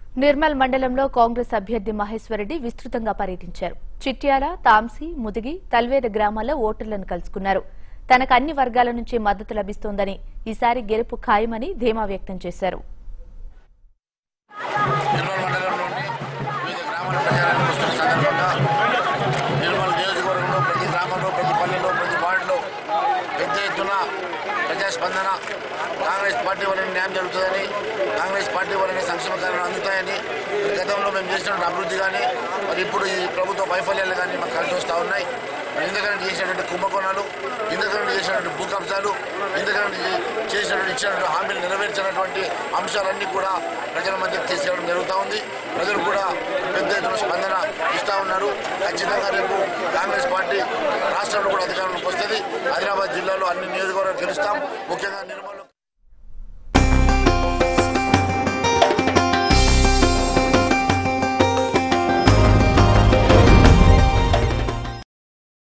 నిర్మల్ మండలంలో కాంగ్రెస్ అభ్యర్థి మహేశ్వరరెడ్డి విస్తృతంగా పర్యటించారు చిట్యాల తాంసి ముదిగి తల్వేరు గ్రామాల్లో ఓటర్లను కలుసుకున్నారు తనకు అన్ని వర్గాల నుంచి మద్దతు లభిస్తోందని ఈసారి గెలుపు ఖాయమని ధీమా వ్యక్తం చేశారు నిర్మల్ మండలంలోని వివిధ గ్రామాల ప్రచారానికి వస్తున్న సందర్భంగా నిర్మల్ నియోజకవర్గంలో ప్రతి గ్రామంలో ప్రతి పల్లెలో ప్రతి వార్డులో పెద్ద ఎత్తున ప్రజాస్పందన కాంగ్రెస్ పార్టీ వల్లనే న్యాయం జరుగుతుందని కాంగ్రెస్ పార్టీ వల్లనే సంక్షేమ కార్యాలు అందుతాయని గతంలో మేము చేసినటువంటి అభివృద్ధి కానీ మరి ఇప్పుడు ఈ ప్రభుత్వ వైఫల్యాలు కానీ మాకు కలిసి వస్తూ ఉన్నాయి మరి ఇంతకన్నా చేసినటువంటి కుంభకోణాలు ఇంతకన్నా చేసినటువంటి భూ కబ్జాలు ఇంతకన్నా చేసినటువంటి ఇచ్చినటువంటి హామీలు నెరవేర్చినటువంటి అంశాలన్నీ కూడా ప్రజల మధ్య తీసుకెళ్ళడం జరుగుతూ ఉంది ప్రజలు కూడా పెద్ద ఎత్తున స్పందన ఇస్తూ ఉన్నారు ఖచ్చితంగా రేపు కాంగ్రెస్ పార్టీ రాష్ట్రంలో కూడా అధికారంలోకి వస్తుంది ఆదిలాబాద్ జిల్లాలో అన్ని నియోజకవర్గాలు గెలుస్తాం ముఖ్యంగా నిర్మల్